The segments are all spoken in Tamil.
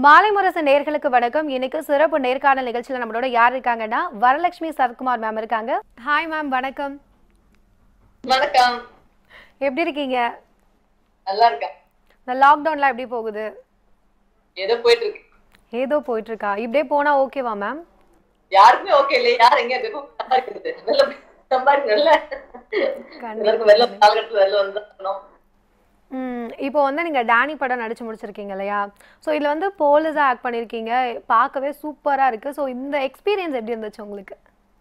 மாலை முரசு நேர்களுக்கு வணக்கம் இன்னைக்கு சிறப்பு நேர்காணல் நிகழ்ச்சியில் நம்மளோட யார் இருக்காங்கன்னா வரலட்சுமி சரத்குமார் மேம் இருக்காங்க ஹாய் மேம் வணக்கம் வணக்கம் எப்படி இருக்கீங்க நல்லா இருக்கேன் இந்த லாக்டவுன்லாம் எப்படி போகுது ஏதோ போயிட்டு இருக்கு ஏதோ போயிட்டு இருக்கா இப்படியே போனா ஓகேவா மேம் யாருக்குமே ஓகே இல்லையா யார் எங்க இருக்கும் சம்பாதிக்கிறது வெளில போய் சம்பாதிக்கணும்ல எல்லாருக்கும் வெளில காலகட்டத்துல வெளில வந்து இருக்கணும் ம் இப்போ வந்து நீங்க டேனி படம் நடிச்சு முடிச்சிருக்கீங்க இல்லையா ஸோ இதுல வந்து போலீஸா ஆக்ட் பண்ணியிருக்கீங்க பார்க்கவே சூப்பரா இருக்கு ஸோ இந்த எக்ஸ்பீரியன்ஸ் எப்படி இருந்துச்சு உங்களுக்கு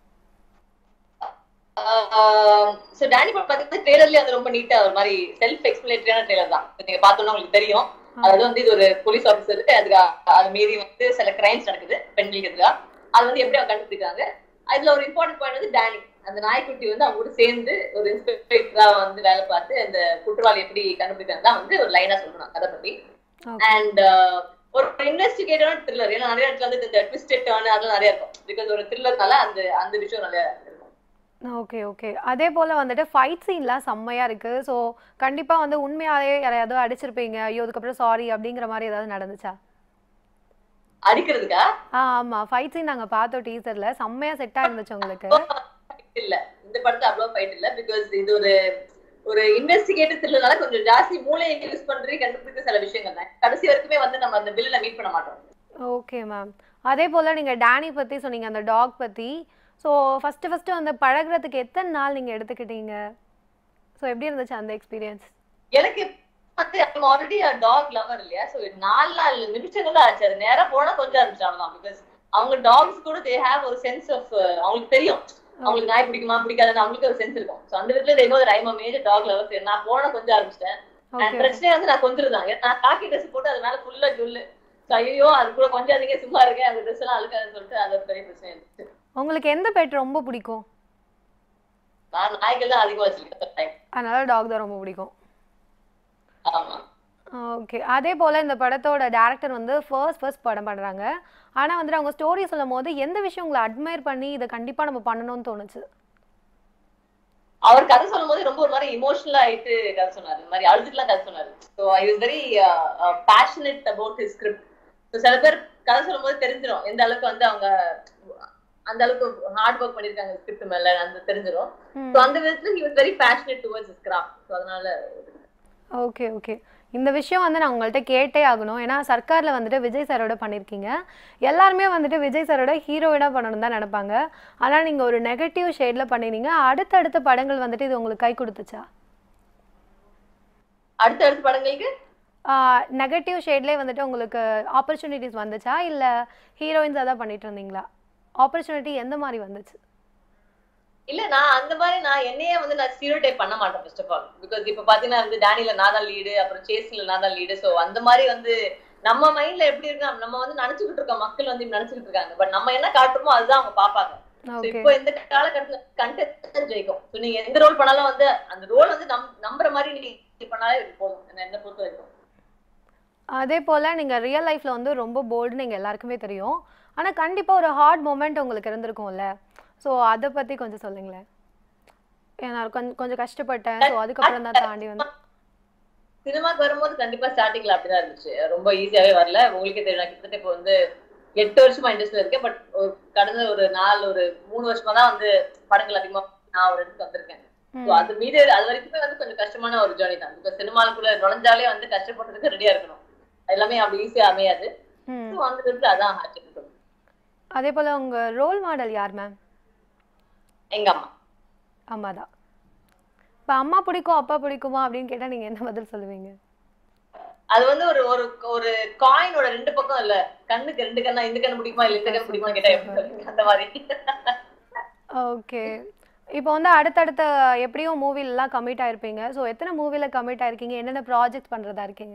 சோ டேனி படம் பாத்தீங்கன்னா ட்ரெய்லர்லயே அது ரொம்ப நீட்டா ஒரு மாதிரி செல்ஃப் எக்ஸ்பிளேட்டரியான ட்ரெய்லர் தான் நீங்க பார்த்தோம்னா உங்களுக்கு தெரியும் அதாவது வந்து இது ஒரு போலீஸ் ஆஃபீஸர் அதுக்கு அது மீறி வந்து சில கிரைம்ஸ் நடக்குது பெண்களுக்கு எதிராக அது வந்து எப்படி அவங்க கண்டுபிடிக்கிறாங்க அதுல ஒரு இம்பார்ட்டன்ட் பாயிண்ட் வந்து டேனி அந்த நாய்க்குட்டி வந்து அவங்க கூட சேர்ந்து ஒரு இன்ஸ்பெக்டரா வந்து வேலை பார்த்து அந்த குற்றவாளி எப்படி கண்டுபிடிக்கிறாங்க தான் வந்து ஒரு லைனா சொல்லணும் அதை பத்தி Okay. அண்ட் ஒரு இன்வெஸ்டிகேட்டரான த்ரில்லர் ஏன்னா நிறைய இடத்துல வந்து இந்த ட்விஸ்டட் டர்ன் அதெல்லாம் நிறைய இருக்கும் பிகாஸ் ஒரு த்ரில்லர்னால அந்த அந்த விஷயம் நிறைய இருக்கும் ஓகே ஓகே அதே போல் வந்துட்டு ஃபைட் சீன்லாம் செம்மையாக இருக்குது ஸோ கண்டிப்பாக வந்து உண்மையாலே யாரையாவது அடிச்சிருப்பீங்க ஐயோ அதுக்கப்புறம் சாரி அப்படிங்கிற மாதிரி ஏதாவது நடந்துச்சா அடிக்கிறதுக்கா ஆ ஆமாம் ஃபைட் சீன் நாங்கள் பார்த்தோம் டீசரில் செம்மையாக செட்டாக இருந்துச்சு உங்களுக்கு fight இல்ல இந்த படத்துல அவ்வளவு ஃபைட் இல்ல பிகாஸ் இது ஒரு ஒரு இன்வெஸ்டிகேட்டிவ் த்ரில்லர்னால கொஞ்சம் ஜாஸ்தி மூளையை யூஸ் பண்றது கண்டுபிடிக்க சில விஷயங்கள் தான் கடைசி வரைக்குமே வந்து நம்ம அந்த வில்லனை மீட் பண்ண மாட்டோம் ஓகே மேம் அதே போல் நீங்கள் டேனி பற்றி சொன்னீங்க அந்த டாக் பற்றி ஸோ ஃபஸ்ட்டு ஃபஸ்ட்டு வந்து பழகுறதுக்கு எத்தனை நாள் நீங்கள் எடுத்துக்கிட்டீங்க ஸோ எப்படி இருந்துச்சு அந்த எக்ஸ்பீரியன்ஸ் எனக்கு வந்து ஐம் ஆல்ரெடி டாக் லவர் இல்லையா சோ நாலு நாலு நிமிஷங்கள் தான் ஆச்சு அது நேரா போனா கொஞ்சம் ஆரம்பிச்சாங்க பிகாஸ் அவங்க டாக்ஸ் கூட தே ஹேவ் ஒரு சென்ஸ் ஆஃப் அவங்களுக்கு தெரியும் அவங்களுக்கு நாய் பிடிக்குமா பிடிக்காதுன்னு அவங்களுக்கு ஒரு சென்ஸ் இருக்கும் சோ அந்த விதத்துல இன்னொரு ஐம் மேஜர் டாக் லவர் நான் போன கொஞ்சம் ஆரம்பிச்சிட்டேன் And ஓகே பிரச்சனையே வந்து நான் கொஞ்சம் தான் நான் காக்கி ட்ரெஸ் போட்டு அது மேல ஃபுல்லா ஜொல்லு So, ஐயோ அது கூட கொஞ்சம் அதிக சும்மா இருக்கேன் அந்த ட்ரெஸ் எல்லாம் அழுக்காதுன்னு சொல்லிட்டு அது ஒரு பெரிய பிரச்சனை இருந்துச்சு உங்களுக்கு எந்த பெட் ரொம்ப பிடிக்கும் நான் நாய்கள் தான் அதிகமா வச்சிருக்கேன் அதனால டாக் தான் ரொம்ப பிடிக்கும் ஆமா ஓகே அதே போல் இந்த படத்தோட டேரக்டர் வந்து ஃபர்ஸ்ட் ஃபர்ஸ்ட் படம் பண்ணுறாங்க ஆனால் வந்துட்டு அவங்க ஸ்டோரி சொல்லும் போது எந்த விஷயம் உங்களை அட்மையர் பண்ணி இதை கண்டிப்பாக நம்ம பண்ணணும்னு தோணுச்சு அவர் கதை சொல்லும் போது ரொம்ப ஒரு மாதிரி இமோஷனல் ஆயிட்டு கதை சொன்னாரு இந்த மாதிரி அழுதுட்டுலாம் கதை சொன்னாரு so I was very passionate about his script so சில பேர் கதை சொல்லும் போது தெரிஞ்சிடும் எந்த அளவுக்கு வந்து அவங்க அந்த அளவுக்கு ஹார்ட் ஒர்க் பண்ணிருக்காங்க ஸ்கிரிப்ட் மேல அந்த தெரிஞ்சிடும் ஸோ அந்த விதத்துல he was very passionate towards his craft so அதனால ஓகே ஓகே இந்த விஷயம் வந்து நான் உங்கள்கிட்ட கேட்டே ஆகணும் ஏன்னா சர்க்காரில் வந்துட்டு விஜய் சாரோட பண்ணியிருக்கீங்க எல்லாருமே வந்துட்டு விஜய் சாரோட ஹீரோயினாக பண்ணணும் தான் நினைப்பாங்க ஆனால் நீங்கள் ஒரு நெகட்டிவ் ஷேடில் பண்ணினீங்க அடுத்தடுத்த படங்கள் வந்துட்டு இது உங்களுக்கு கை கொடுத்துச்சா அடுத்த அடுத்த படங்களுக்கு நெகட்டிவ் ஷேட்லேயே வந்துட்டு உங்களுக்கு ஆப்பர்ச்சுனிட்டிஸ் வந்துச்சா இல்லை ஹீரோயின்ஸாக தான் பண்ணிட்டு இருந்தீங்களா ஆப்பர்ச்சுனிட்டி எந்த மாதிரி வந்துச்சு இல்ல நான் அந்த மாதிரி நான் என்னையே வந்து நான் ஸ்டீரியோ டைப் பண்ண மாட்டேன் ஃபர்ஸ்ட் ஆஃப் ஆல் பிகாஸ் இப்ப பாத்தீங்கன்னா வந்து டேனில நான் தான் லீடு அப்புறம் சேஸ்ல நான் தான் லீடு சோ அந்த மாதிரி வந்து நம்ம மைண்ட்ல எப்படி இருக்கு நம்ம வந்து நினைச்சுக்கிட்டு இருக்கோம் மக்கள் வந்து இப்படி நினைச்சுக்கிட்டு இருக்காங்க பட் நம்ம என்ன காட்டுறோமோ அதுதான் அவங்க பாப்பாங்க So, ஓகே இப்போ இந்த காலகட்டத்துல கண்டென்ட் ஜெயிக்கும் So, நீங்க எந்த ரோல் பண்ணாலும் வந்து அந்த ரோல் வந்து நம் நம்புற மாதிரி நீங்க பண்ணாலே இது போதும் என்ன- என்ன பொறுத்த வரைக்கும் அதே போல் நீங்கள் ரியல் லைஃப்பில் வந்து ரொம்ப போல்டுன்னு எங்கள் எல்லாருக்குமே தெரியும் ஆனால் கண்டிப்பாக ஒரு ஹார்ட் மூமெண்ட் உங்களுக்கு இருந்திருக்கும்ல ஸோ அதை பற்றி கொஞ்சம் சொல்லுங்களேன் ஏன்னா கொஞ்சம் கொஞ்சம் கஷ்டப்பட்டேன் ஸோ அதுக்கப்புறம் தான் தாண்டி வந்து சினிமாக்கு வரும்போது கண்டிப்பா ஸ்டார்டிங்ல அப்படிதான் இருந்துச்சு ரொம்ப ஈஸியாவே வரல உங்களுக்கே தெரியும் நான் கிட்டத்தட்ட இப்போ வந்து எட்டு வருஷமா இண்டஸ்ட்ரியில இருக்கேன் பட் கடந்த ஒரு நாலு ஒரு மூணு வருஷமா தான் வந்து படங்கள் அதிகமா நான் ஒரு இடத்துக்கு வந்திருக்கேன் ம். So, அது மீது அது வரைக்குமே வந்து கொஞ்சம் கஷ்டமான ஒரு ஜேர்னி தான் பிகாஸ் சினிமாவுக்குள்ள நுழைஞ்சாலே வந்து கஷ்டப்படுறதுக்கு ரெடியா இருக்கணும் எல்லாமே அப்படி ஈஸியா அமையாது ம் ஸோ அந்த விதத்துல அதான் ஹார்ட் அதே போல் உங்கள் ரோல் மாடல் யார் மேம் எங்க அம்மா அம்மா தான் இப்போ அம்மா பிடிக்கும் அப்பா பிடிக்குமா அப்படின்னு கேட்டால் நீங்கள் என்ன பதில் சொல்லுவீங்க அது வந்து ஒரு ஒரு ஒரு காயினோட ரெண்டு பக்கம் இல்ல கண்ணுக்கு ரெண்டு கண்ணா இந்த கண்ணு பிடிக்குமா இல்ல இந்த கண்ணு பிடிக்குமா கேட்டா எப்படி சொல்லுவீங்க? அந்த மாதிரி ஓகே இப்போ வந்து அடுத்தடுத்த எப்படியும் மூவிலலாம் கமிட் ஆயிருப்பீங்க ஸோ எத்தனை மூவியில் கமிட் ஆயிருக்கீங்க என்னென்ன ப்ராஜெக்ட் பண்ணுறதா இருக்கீங்க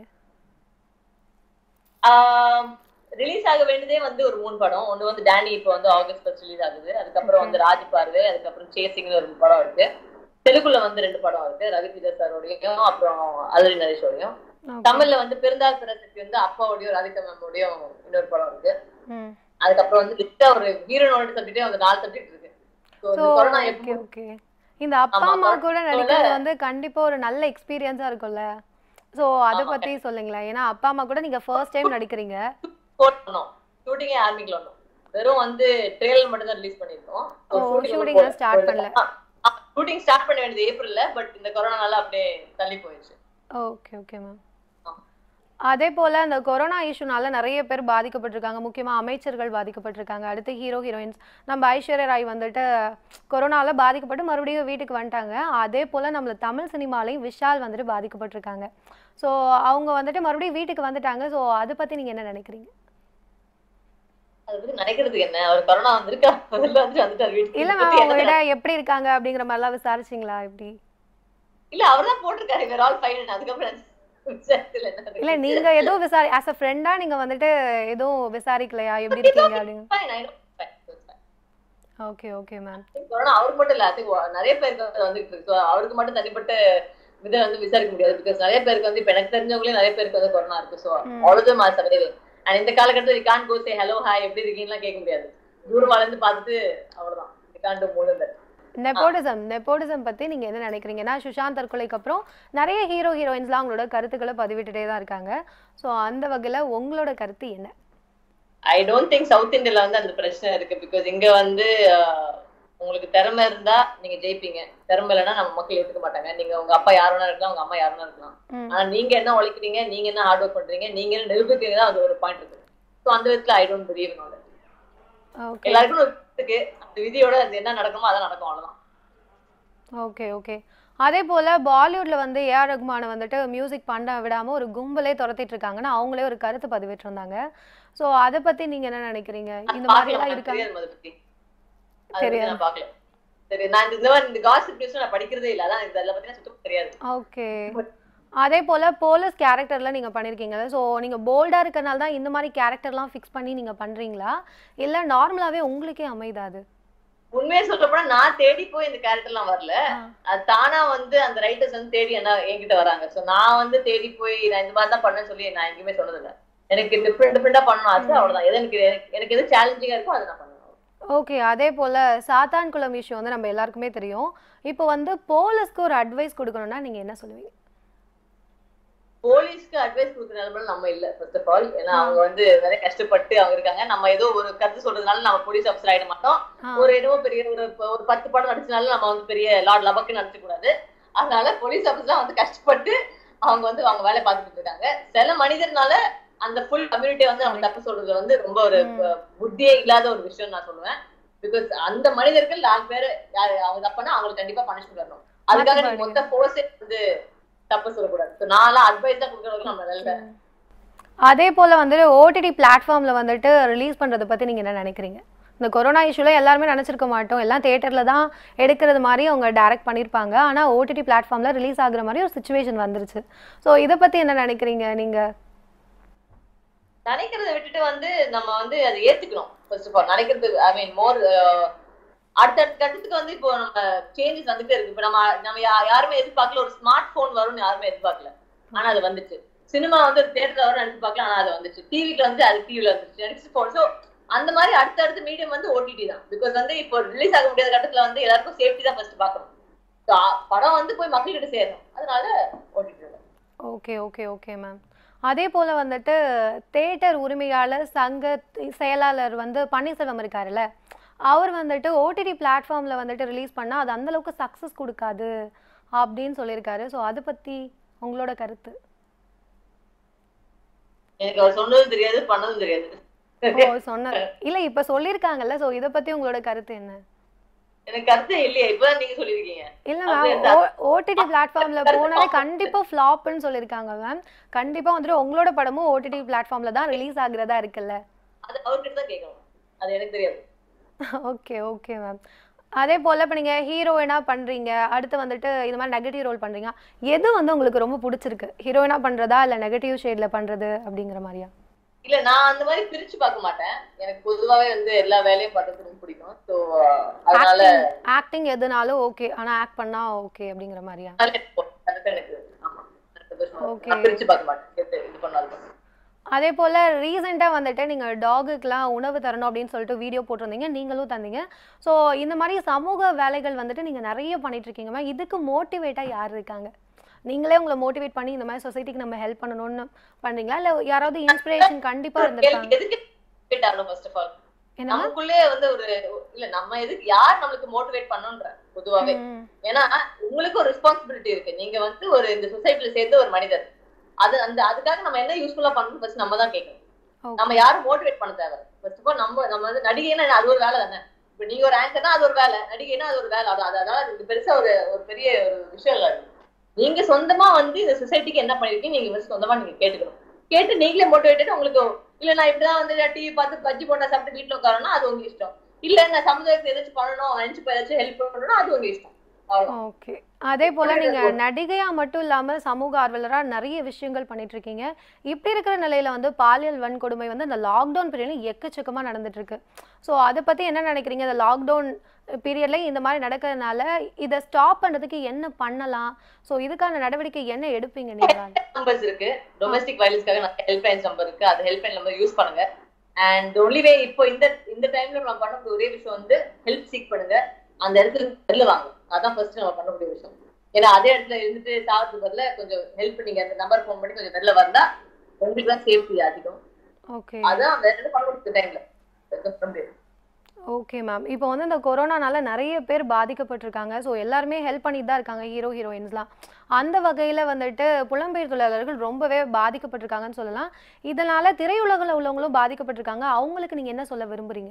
ரிலீஸ் ஆக வேண்டியதே வந்து ஒரு மூணு படம் ஒண்ணு வந்து டேனி இப்போ வந்து ஆகஸ்ட் ஃபர்ஸ்ட் ரிலீஸ் ஆகுது அதுக்கப்புறம் வந்து ராஜ் பார்வை அதுக்கப்புறம் சேசிங்னு ஒரு படம் இருக்கு தெலுங்குல வந்து ரெண்டு படம் இருக்கு ரவி விஜய் சாரோடையும் அப்புறம் அலரி நரேஷோடையும் Okay. தமிழ்ல வந்து பிறந்தால் பிறத்துக்கு வந்து அப்பாவோடையும் ராதிகா மேமோடையும் இன்னொரு படம் இருக்கு ம் அதுக்கப்புறம் வந்து லிஸ்டா ஒரு ஹீரோனோட சப்ஜெக்டே வந்து நாலு சப்ஜெக்ட் இருக்கு So, ஸோ இந்த கொரோனா ஓகே எப்படி ஓகே இந்த அப்பா ஆமா, அம்மா கொரோனா கூட நடிக்கிறது வந்து கண்டிப்பா ஒரு நல்ல எக்ஸ்பீரியன்ஸா இருக்கும்ல ஸோ அதை ஆமா. பத்தி சொல்லுங்களேன் ஏன்னா அப்பா அம்மா கூட நீங்க ஃபர்ஸ்ட் டைம் நடிக்கிறீங்க போட் பண்ணோம் ஷூட்டிங்கே ஆரம்பிக்கல ஒன்றும் வெறும் வந்து ட்ரெயிலர் மட்டும் தான் ரிலீஸ் பண்ணிருக்கோம் ஓ, shooting எல்லாம் start பண்ணல. ஷூட்டிங் ஸ்டார்ட் பண்ண வேண்டியது ஏப்ரல்ல பட் இந்த கொரோனால அப்படியே தள்ளி போயிடுச்சு ஓகே ஓகே மேம் ஆ. அதே போல் அந்த கொரோனா இஷ்யூனால நிறைய பேர் பாதிக்கப்பட்டிருக்காங்க முக்கியமாக அமைச்சர்கள் பாதிக்கப்பட்டிருக்காங்க அடுத்து ஹீரோ ஹீரோயின்ஸ் நம்ம ஐஸ்வர்யா ராய் வந்துட்டு கொரோனால பாதிக்கப்பட்டு மறுபடியும் வீட்டுக்கு வந்துட்டாங்க அதே போல் நம்மள தமிழ் சினிமாலையும் விஷால் வந்துட்டு பாதிக்கப்பட்டிருக்காங்க ஸோ அவங்க வந்துட்டு மறுபடியும் வீட்டுக்கு வந்துட்டாங்க ஸோ அதை பற்றி நீங்கள் என்ன நினைக்கிறீங்க அதை பத்தி நினைக்கிறதுக்கு என்ன அவர் கொரோனா வந்திருக்கா முதல்ல வந்து வந்துட்டார் வீட்டுக்கு இல்லை இதை மேம் பத்தி அவங்க என்ன கிட்ட எப்படி இருக்காங்க அப்படிங்கிற மாதிரிலாம் விசாரிச்சிங்களா எப்படி இல்ல அவர்தான் போட்டிருக்காரு வேற ஆல் ஃபைன் அதுக்கப்புறம் விசாரிக்கல என்ன இல்லை நீங்கள் எதுவும் விசாரி ஆஸ் அ ஃப்ரெண்டாக நீங்கள் வந்துட்டு எதுவும் விசாரிக்கலையா எப்படி இருக்கீங்க அப்படின்னு Fine, I know. Fine, it's fine. Okay okay ma'am corona அவருக்கு மட்டும் இல்ல I think நிறைய பேருக்கு வந்து வந்துட்டு இருக்கு So, அவருக்கு மட்டும் தனிப்பட்ட இதை வந்து விசாரிக்க முடியாது பிகாஸ் நிறைய பேருக்கு வந்து இப்ப எனக்கு தெரிஞ்சவங்களே நிறைய பேருக்கு வந்து கொரோனா இருக்கு சோ ம். அவ்வளவுதான் மாசம் சர்வைவ் அண்ட் இந்த காலகட்டத்தில் can't go say hello hi எப்படி இருக்கீங்கலாம் கேட்க முடியாது தூரமால இருந்து பார்த்துட்டு அவ்வளவுதான் கான் டு மூலம் நெப்போட்டிசம் நெப்போட்டிசம் பத்தி நீங்க என்ன நினைக்கிறீங்க ஏன்னா சுஷாந்த் தற்கொலைக்கு அப்புறம் நிறைய ஹீரோ ஹீரோயின்ஸ்லாம் அவங்களோட கருத்துக்களை பதிவிட்டுட்டே தான் இருக்காங்க ஸோ அந்த வகையில உங்களோட கருத்து என்ன ஐ டோன்ட் திங்க் சவுத் இந்தியால வந்து அந்த பிரச்சனை இருக்கு பிகாஸ் இங்க வந்து ஆஹ், உங்களுக்கு திறமை இருந்தா நீங்க ஜெயிப்பீங்க திறமை இல்லைன்னா நம்ம மக்கள் ஏத்துக்க மாட்டாங்க நீங்க உங்க அப்பா யாருன்னா இருக்கலாம் உங்க அம்மா யாருன்னா இருக்கலாம் ம். ஆனா நீங்க என்ன உழைக்கிறீங்க நீங்க என்ன ஹார்ட் ஒர்க் பண்றீங்க நீங்க என்ன நிரூபிக்கிறீங்க தான் அது ஒரு பாயிண்ட் இருக்கு ஸோ அந்த விதத்துல I don't believe in okay எல்லாருக்கும் ஒரு விதி இருக்கு அந்த விதியோட அது என்ன நடக்குமோ அதான் நடக்கும் அவ்வளவுதான் ஓகே ஓகே அதே போல பாலிவுட்ல வந்து ஏஆர் ரகுமானை வந்துட்டு மியூசிக் பண்ண விடாம ஒரு கும்பலே துரத்திட்டு இருக்காங்கன்னு அவங்களே ஒரு கருத்து பதிவிட்டிருந்தாங்க ஸோ அதை பத்தி நீங்க என்ன நினைக்கிறீங்க இந்த மாதிரி எல்லாம் எனக்கு இருக்காங்க தெரியாது அதை பத்தி அதை பத்தி தெரியாது. நான் பார்க்கல சரி நான் இந்த- இந்த மாதிரி இந்த காசிப் நியூஸ் நான் படிக்கிறதே இல்ல அதான் இந்த பத்தி எனக்கு சுத்தமா தெரியாது ஓகே அதே போல போலீஸ் கேரக்டர்ல நீங்க பண்ணிருக்கீங்க ஸோ நீங்க போல்டா இருக்கறனால தான் இந்த மாதிரி கேரக்டர்லாம் ஃபிக்ஸ் பண்ணி நீங்க பண்றீங்களா இல்ல நார்மலாவே உங்களுக்கே அமைதா அது உண்மையை சொல்ல போனா நான் தேடி போய் இந்த கேரக்டர்லாம் வரல ஆ. அது தானா வந்து அந்த ரைட்டர்ஸ் வந்து தேடி என்ன என்கிட்ட வராங்க சோ நான் வந்து தேடி போய் நான் இந்த மாதிரி தான் பண்ணேன்னு சொல்லி நான் எங்கேயுமே சொன்னதில்ல எனக்கு டிஃப்ரெண்ட் டிஃப்ரெண்டா பண்ணணும் ஆசை அவ்வளவுதான் எது எனக்கு எனக்கு- எனக்கு எது சேலஞ்சிங்கா இருக்கோ அதை நான் பண்ணுவேன் ஓகே அதே போல சாத்தான் குளம் விஷயம் வந்து நம்ம எல்லாருக்குமே தெரியும் இப்போ வந்து போலீஸ்க்கு ஒரு அட்வைஸ் கொடுக்கணும்னா நீங்க என்ன சொல்லுவீங்க போலீஸ்க்கு அட்வைஸ் கொடுக்குற நிலைமையில நம்ம இல்ல ஃபர்ஸ்ட் ஆஃப் ஆல் ஏன்னா அவங்க வந்து நிறைய கஷ்டப்பட்டு அவங்க இருக்காங்க நம்ம ஏதோ ஒரு கருத்து சொல்றதுனால நம்ம போலீஸ் ஆஃபீஸர் ஆயிட மாட்டோம் ஆ, ஒரு என்னமோ பெரிய ஒரு ஒரு பத்து படம் நடிச்சனால நம்ம வந்து பெரிய லார்ட் லபக்கு நடிச்ச கூடாது அதனால போலீஸ் ஆஃபீஸர் வந்து கஷ்டப்பட்டு அவங்க வந்து அவங்க வேலையை பார்த்துட்டு இருக்காங்க சில மனிதர்னால அந்த ஃபுல் கம்யூனிட்டியை வந்து நம்ம தப்பு சொல்றது வந்து ரொம்ப ஒரு ம். அஹ், புத்தியே இல்லாத ஒரு விஷயம் நான் சொல்லுவேன் பிகாஸ் அந்த மனிதர்கள் நாலு பேர் யாரு அவங்க தப்புனா அவங்களுக்கு கண்டிப்பா பனிஷ்மெண்ட் வரணும் அதுக்காக நீங்க மொத்த போர்ஸே வந்து தப்பு சொல்லக்கூடாது So, நான்லாம் அட்வைஸ் தான் கொடுக்கறதுக்கு நம்ம நல்ல அதே போல வந்து ஓடிடி பிளாட்ஃபார்ம்ல வந்துட்டு ரிலீஸ் பண்றதை பத்தி நீங்க என்ன நினைக்கிறீங்க இந்த கொரோனா இஷ்யூல எல்லாருமே நினைச்சிருக்க மாட்டோம் எல்லாம் தியேட்டர்ல தான் எடுக்கிறது மாதிரி அவங்க டைரக்ட் பண்ணியிருப்பாங்க ஆனா ஓடிடி பிளாட்ஃபார்ம்ல ரிலீஸ் ஆகுற மாதிரி ஒரு சுச்சுவேஷன் வந்துருச்சு ஸோ இதை பத்தி என்ன நினைக்கிறீங்க நீங்க நினைக்கிறத விட்டுட்டு வந்து நம்ம வந்து அதை ஏத்துக்கணும் ஃபர்ஸ்ட் ஆஃப் ஆல் நினைக்கிறது ஐ மீன் மோர் அடுத்தடுத்த கட்டத்துக்கு வந்து இப்போ நம்ம சேஞ்சஸ் வந்துட்டே இருக்கு இப்போ நம்ம நம்ம யா- யாருமே எதிர்பார்க்கல ஒரு ஸ்மார்ட் போன் வரும்னு யாருமே எதிர்பார்க்கல ஆனா அது வந்துச்சு சினிமா வந்து ஒரு தேட்டர்ல வரும் நினைச்சு பார்க்கல ஆனா அது வந்துச்சு டிவிக்கு வந்து அது டிவில வந்துச்சு நெக்ஸ்ட் போன் ஸோ அந்த மாதிரி அடுத்தடுத்த மீடியம் வந்து ஓடிடி தான் பிகாஸ் வந்து இப்போ ரிலீஸ் ஆக முடியாத கட்டத்துல வந்து எல்லாருக்கும் சேஃப்டி தான் ஃபர்ஸ்ட் பார்க்கணும் So, அ- படம் வந்து போய் மக்கள்கிட்ட சேரணும் அதனால ஓடிடி தான் ஓகே ஓகே ஓகே மேம் அதே போல் வந்துட்டு தேட்டர் உரிமையாளர் சங்க செயலாளர் வந்து பன்னீர்செல்வம் இருக்காருல்ல அவர் வந்துட்டு ஓடிடி பிளாட்ஃபார்மில் வந்துட்டு ரிலீஸ் பண்ணால் அது அந்த அளவுக்கு சக்ஸஸ் கொடுக்காது அப்படின்னு சொல்லியிருக்காரு ஸோ அதை பற்றி உங்களோட கருத்து எனக்கு அவர் சொன்னதும் தெரியாது பண்ணதும் தெரியாது ஓ சொன்ன இல்லை இப்போ சொல்லியிருக்காங்கல்ல ஸோ இதை பற்றி உங்களோட கருத்து என்ன எனக்கு கருத்தே இல்லையே இப்பதான் நீங்க சொல்லிருக்கீங்க இல்லை அது மேம் ஓடிடி பிளாட்ஃபார்மில் போனாலே கண்டிப்பாக ஃப்ளாப்னு சொல்லியிருக்காங்க மேம் கண்டிப்பாக வந்துட்டு உங்களோட படமும் ஓடிடி பிளாட்ஃபார்மில் தான் ரிலீஸ் ஆகுறதா இருக்குல்ல அது அவர்கிட்ட தான் கேட்கணும் அது எனக்கு தெரியாது ஓகே ஓகே மேம் அதே போல் இப்போ நீங்கள் ஹீரோயினாக பண்ணுறீங்க அடுத்து வந்துட்டு இது மாதிரி நெகட்டிவ் ரோல் பண்ணுறீங்க எது வந்து உங்களுக்கு ரொம்ப பிடிச்சிருக்கு ஹீரோயினாக பண்ணுறதா இல்லை நெகட்டிவ் ஷேடில் பண்ணுறது அப்படிங்கிற மாதிரியா இல்ல நான் அந்த மாதிரி பிரிச்சு பார்க்க மாட்டேன் எனக்கு பொதுவாவே வந்து எல்லா வேலையும் பண்றது ரொம்ப பிடிக்கும் சோ அதனால ஆக்டிங் எதுனாலும் ஓகே ஆனால் ஆக்ட் பண்ணால் ஓகே அப்படிங்கிற மாதிரியா அதனால எனக்கு எனக்கு எனக்கு ஆமா எனக்கு சந்தோஷமா இருக்கு. Okay. நான் பிரிச்சு பார்க்க மாட்டேன் எது இது பண்ணாலும் பண்ணுவேன். அதே போல் ரீசெண்டாக வந்துட்டு நீங்கள் டாகுக்கெலாம் உணவு தரணும் அப்படின்னு சொல்லிட்டு வீடியோ போட்டிருந்தீங்க நீங்களும் தந்தீங்க ஸோ இந்த மாதிரி சமூக வேலைகள் வந்துட்டு நீங்கள் நிறைய பண்ணிட்டு இருக்கீங்க மேம் இதுக்கு மோட்டிவேட்டாக யார் இருக்காங்க நீங்களே உங்களை மோட்டிவேட் பண்ணி இந்த மாதிரி சொசைட்டிக்கு நம்ம ஹெல்ப் பண்ணணும்னு பண்றீங்களா இல்ல யாராவது இன்ஸ்பிரேஷன் கண்டிப்பா இருந்திருக்காங்க எதுக்கு motivate ஆகணும் ஃபர்ஸ்ட் ஆஃப் ஆல் என்ன நமக்குள்ளே வந்து ஒரு இல்ல நம்ம எதுக்கு யார் நம்மளுக்கு மோட்டிவேட் பண்ணணும்ன்ற பொதுவாவே ம், ஏன்னா உங்களுக்கு ஒரு ரெஸ்பான்சிபிலிட்டி இருக்கு நீங்க வந்து ஒரு இந்த சொசைட்டில சேர்ந்த ஒரு மனிதர் அது அந்த அதுக்காக நம்ம என்ன யூஸ்ஃபுல்லா பண்ணணும் ஃபர்ஸ்ட் நம்ம தான் கேட்கணும் Okay. நம்ம யாரும் மோட்டிவேட் பண்ண தேவை ஃபர்ஸ்ட் ஆஃப் ஆல் நம்ம நம்ம வந்து நடிகைன்னா அது ஒரு வேலை தானே இப்ப நீங்க ஒரு ஆங்கர்னா அது ஒரு வேலை நடிகைன்னா அது ஒரு வேலை அது அது- அதனால இது பெருசா ஒரு ஒரு பெரிய ஒரு விஷயம் இல்ல அது நீங்க சொந்தமா வந்து இந்த சொசைட்டிக்கு என்ன பண்ணிருக்கீங்க நீங்க first சொந்தமா நீங்க கேட்டுக்கணும் கேட்டு நீங்களே மோட்டிவேட்டட் உங்களுக்கு இல்ல நான் இப்படிதான் வந்து டிவி பார்த்து பஜ்ஜி போண்டா சாப்பிட்டு வீட்டுல உட்காரணும் அது உங்க இஷ்டம் இல்ல நான் சமுதாயத்துக்கு ஏதாச்சும் பண்ணணும் நினைச்சு போய் ஏதாச்சும் ஹெல்ப் பண்ணணும் அது உங்க இஷ்டம் அவ்வளவுதான் ஓகே அதே போல நீங்க நடிகையா மட்டும் இல்லாம சமூக ஆர்வலரா நிறைய விஷயங்கள் பண்ணிட்டு இருக்கீங்க இப்படி இருக்கிற நிலையில வந்து பாலியல் வன்கொடுமை வந்து இந்த லாக்டவுன் பீரியட்ல எக்கச்சக்கமா நடந்துட்டு இருக்கு ஸோ அதை பத்தி என்ன நினைக்கிறீங்க இந்த லாக்டவுன் பீரியட்ல இந்த மாதிரி நடக்கிறதுனால இதை ஸ்டாப் பண்றதுக்கு என்ன பண்ணலாம் ஸோ இதுக்கான நடவடிக்கை என்ன எடுப்பீங்க நீங்க நம்பர்ஸ் இருக்கு டொமஸ்டிக் வயலன்ஸ்க்காக நிறைய ஹெல்ப்லைன்ஸ் நம்பர் இருக்கு அது ஹெல்ப்லைன் நம்பர் யூஸ் பண்ணுங்க அண்ட் ஒன்லி வே இப்போ இந்த இந்த டைம்ல நம்ம பண்ணக்கூடிய ஒரே விஷயம் வந்து ஹெல்ப் சீக் பண்ணுங்க அந்த இடத்துல இருந்து வெளில வாங்க அதான் ஃபர்ஸ்ட் நம்ம பண்ணக்கூடிய விஷயம் ஏன்னா அதே இடத்துல இருந்துட்டு சாவதுக்கு பதிலா கொஞ்சம் ஹெல்ப் நீங்க அந்த நம்பர் ஃபோன் பண்ணி கொஞ்சம் வெளில வந்தா உங்களுக்கு தான் சேஃப்டி அதிகம் ஓகே அதான் அந்த இடத்துல பண்ணக்கூடிய டைம்ல பண்ண முடியாது ஓகே மேம் இப்போ வந்து இந்த கொரோனானால நிறைய பேர் பாதிக்கப்பட்டிருக்காங்க ஸோ எல்லாருமே ஹெல்ப் பண்ணிட்டு தான் இருக்காங்க ஹீரோ ஹீரோயின்ஸ்லாம் அந்த வகையில் வந்துட்டு புலம்பெயர் தொழிலாளர்கள் ரொம்பவே பாதிக்கப்பட்டிருக்காங்கன்னு சொல்லலாம் இதனால திரையுலகில் உள்ளவங்களும் பாதிக்கப்பட்டிருக்காங்க அவங்களுக்கு நீங்கள் என்ன சொல்ல விரும்புறீங்க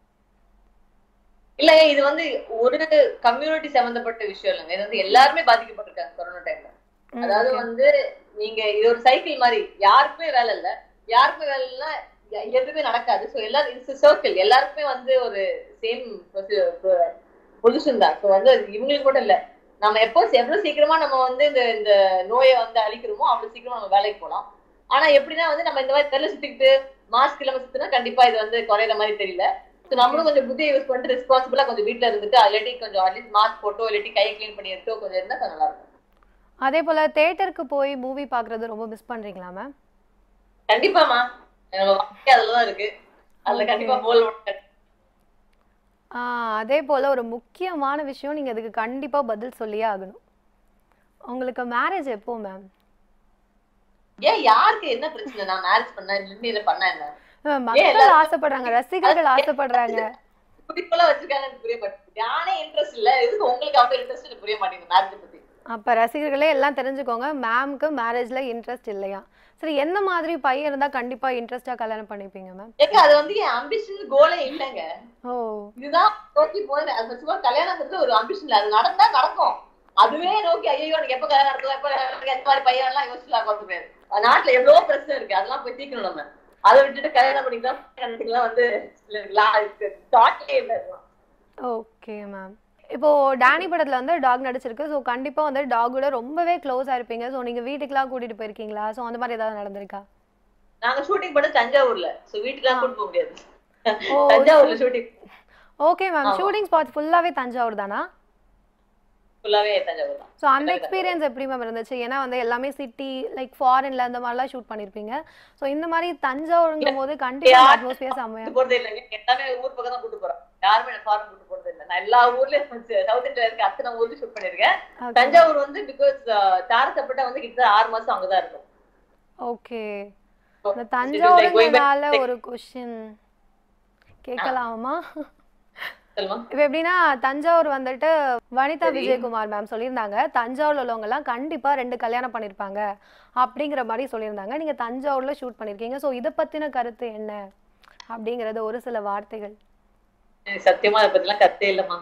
இல்ல இது வந்து ஒரு கம்யூனிட்டி சம்பந்தப்பட்ட விஷயம் இல்லைங்க இது வந்து எல்லாருமே பாதிக்கப்பட்டிருக்காங்க கொரோனா டைம்ல ம், அதாவது okay. வந்து நீங்க இது ஒரு சைக்கிள் மாதிரி யாருக்குமே வேலை இல்ல யாருக்குமே வேலை இல்ல எ- எதுவுமே நடக்காது ஸோ எல்லாரும் இட்ஸ் சர்க்கிள் எல்லாருக்குமே வந்து ஒரு சேம் பொசிஷன் தான் ஸோ வந்து அது இவங்களுக்கு கூட இல்ல நம்ம எப்போ எவ்வளவு சீக்கிரமா நம்ம வந்து இந்த இந்த நோயை வந்து அழிக்கிறோமோ அவ்வளவு சீக்கிரமா நம்ம வேலைக்கு போகலாம் ஆனா எப்படின்னா வந்து நம்ம இந்த மாதிரி தெரியல சுத்திக்கிட்டு மாஸ்க் இல்லாம சுத்தினா கண்டிப்பா இது வந்து குறையிற மாதிரி தெரியல ஸோ நம்மளும் கொஞ்சம் புத்தியை யூஸ் பண்ணிட்டு ரெஸ்பான்சிபிளா கொஞ்சம் வீட்ல இருந்துட்டு இல்லாட்டி கொஞ்சம் அட்லீஸ்ட் மாஸ்க் போட்டோ இல்லாட்டி கை க்ளீன் பண்ணி எடுத்தோ கொஞ்சம் இருந்தா கொஞ்சம் நல்லா இருக்கும் அதே போல் தேட்டருக்கு போய் மூவி பார்க்குறது ரொம்ப மிஸ் பண்ணுறீங்களா மேம் கண்டிப்பாமா நம்ம வாழ்க்கை அதுலதான் இருக்கு அதுல Okay. கண்டிப்பா போல் அதே போல் ஒரு முக்கியமான விஷயம் நீங்கள் அதுக்கு கண்டிப்பாக பதில் சொல்லியே ஆகணும் உங்களுக்கு மேரேஜ் எப்போ மேம் ஏன் யாருக்கு என்ன பிரச்சனை நான் மேரேஜ் பண்ண இல்ல பண்ண என்ன மக்கள் எல்லாரும் ஆசைப்படுறாங்க ரசிகர்கள் ஆசைப்படுறாங்க குறிப்பெல்லாம் வச்சிருக்காங்க எனக்கு புரிய மாட்டேங்குது யானே இன்ட்ரெஸ்ட் இல்ல எதுக்கு உங்களுக்கு அவ்வளவு இன்ட்ரெஸ்ட் எனக்கு புரிய மாட்டேங்குது மேரேஜ் பத்தி அப்ப ரசிகர்களே எல்லாம் தெரிஞ்சுக்கோங்க மேம்க்கு மேரேஜ்ல இன்ட்ரெஸ்ட் இல்லையா சரி என்ன மாதிரி பையன் இருந்தா கண்டிப்பா இன்ட்ரெஸ்டா கல்யாணம் பண்ணிப்பீங்க மேம் ஏங்க அது வந்து என் அம்பிஷன் கோலே இல்லைங்க ஓ இதுதான் நோக்கி போகுது அது சும்மா கல்யாணங்கிறது ஒரு அம்பிஷன் இல்ல அது நடந்தா நடக்கும் அதுவே நோக்கி ஐயோ எனக்கு எப்ப கல்யாணம் நடக்கும் எப்ப கல்யாணம் நடக்கும் எந்த மாதிரி பையன் எல்லாம் யோசிச்சுலாம் உட்காந்து முடியாது நாட்டுல எவ்வளவோ பிரச்சனை இருக்கு அதெல்லாம் போய் தீக்கணும் நம்ம அதை விட்டுட்டு கல்யாணம் பண்ணிக்கலாம் கல்யாணத்துக்குலாம் வந்து தாட்டே இல்லை இதெல்லாம். ஓகே மேம் இப்போ டேனி படத்துல வந்து டாக் நடிச்சிருக்கு ஸோ கண்டிப்பா வந்து டாகோட ரொம்பவே க்ளோஸா இருப்பீங்க ஸோ நீங்க வீட்டுக்குலாம் கூட்டிட்டு போயிருக்கீங்களா ஸோ அந்த மாதிரி ஏதாவது நடந்திருக்கா நாங்க ஷூட்டிங் பண்ண தஞ்சாவூர்ல சோ வீட்டுக்குலாம் கூட்டு போக முடியாது ஓ, தஞ்சாவூர்ல ஷூட்டிங் ஓகே மேம் ஆமா. ஷூட்டிங் ஸ்பாட் ஃபுல்லாவே தஞ்சாவூர் தானா ஃபுல்லாவே தஞ்சாவூர் தான் ஸோ அந்த எக்ஸ்பீரியன்ஸ் எப்படி மேம் இருந்துச்சு ஏன்னா வந்து எல்லாமே சிட்டி லைக் ஃபாரின்ல அந்த மாதிரிலாம் ஷூட் பண்ணியிருப்பீங்க ஸோ இந்த மாதிரி தஞ்சாவூருங்கும் போது கண்டிப்பா அட்மாஸ்பியர் செம்மையா கூட்டு போறதே இல்லைங்க எல்லாமே ஊர் பக்கம் தான் கூட்டு போறோம் யாருமே எனக்கு ஃபாரின் கூட்டு போறதே இல்லை நான் எல்லா ஊர்லயும் சவுத் இந்தியால இருக்க அத்தனை ஊர்லயும் ஷூட் பண்ணிருக்கேன் Okay. தஞ்சாவூர் வந்து பிகாஸ் தாரத்தப்பட்ட வந்து கிட்ட ஆறு மாசம் அங்கதான் இருக்கும் ஓகே So, இந்த it is like going back- தஞ்சாவூருங்கிறதால ஒரு கொஷின் கேட்கலாமா சொல்லுமா இப்போ எப்படின்னா தஞ்சாவூர் வந்துட்டு வனிதா விஜயகுமார் மேம் சொல்லியிருந்தாங்க தஞ்சாவூர்ல உள்ளவங்க எல்லாம் கண்டிப்பா ரெண்டு கல்யாணம் பண்ணிருப்பாங்க அப்படிங்கிற மாதிரி சொல்லியிருந்தாங்க நீங்க தஞ்சாவூர்ல ஷூட் பண்ணிருக்கீங்க ஸோ இதை பத்தின கருத்து என்ன அப்படிங்கறது ஒரு சில வார்த்தைகள் எனக்கு சத்தியமா அதை பத்திலாம் கத்தே இல்லம்மா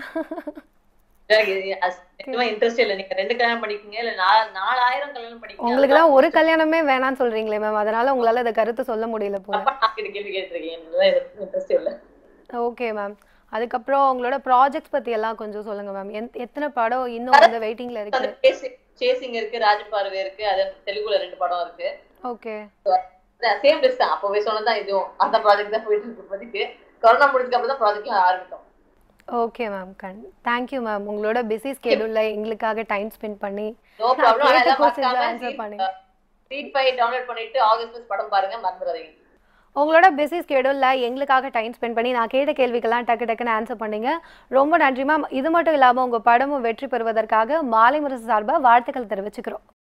இன்ட்ரெஸ்ட் இல்ல நீங்க ரெண்டு கல்யாணம் பண்ணிக்கீங்க இல்ல நாலு நாலாயிரம் கல்யாணம் பண்ணிக்கீங்க உங்களுக்கு எல்லாம் ஒரு கல்யாணமே வேணாம்னு சொல்றீங்களே மேம் அதனால உங்களால இந்த கருத்து சொல்ல முடியல போல அப்பா நான் கிட்ட கேள்வி கேட்டிருக்கேன் இன்ட்ரெஸ்ட் இல்ல ஓகே மேம் அதுக்கப்புறம் உங்களோட ப்ராஜெக்ட்ஸ் பத்தி எல்லாம் கொஞ்சம் சொல்லுங்க மேம் எத்தனை படம் இன்னும் வந்து வெயிட்டிங்ல இருக்கு சேசிங் இருக்கு ராஜபார்வை இருக்கு அது தெலுங்குல ரெண்டு படம் இருக்கு ஓகே சேம் லிஸ்ட் தான் அப்பவே சொன்னதான் இதுவும் அந்த ப்ராஜெக்ட் தான் போயிட்டு இருக்கு இப்போதைக்கு கொரோனா முடிஞ்சதுக்கு அப்புறம் தான் ப்ராஜெக்ட்லாம் ஆரம்பித்தோம் ஓகே மேம் கண் தேங்க்யூ மேம் உங்களோட பிஸி ஸ்கெடியூல்ல எங்களுக்காக டைம் ஸ்பெண்ட் பண்ணி நோ நான் ப்ராப்ளம் கேட்ட அதெல்லாம் questions மறக்காம answer பண்ணி. ஸ்ட்ரீட் ஃபைட் டவுன்லோட் பண்ணிட்டு ஆகஸ்ட் மாசம் படம் பாருங்க மறந்துடாதீங்க உங்களோட பிஸி ஸ்கெடியூலில் எங்களுக்காக டைம் ஸ்பெண்ட் பண்ணி நான் கேட்ட கேள்விக்கெல்லாம் டக்கு டக்குன்னு ஆன்சர் பண்ணீங்க ரொம்ப நன்றி மேம் இது மட்டும் இல்லாமல் உங்கள் படமும் வெற்றி பெறுவதற்காக மாலை முரசு சார்பாக வாழ்த்துக்கள் தெரிவிச்சுக்கிறோம்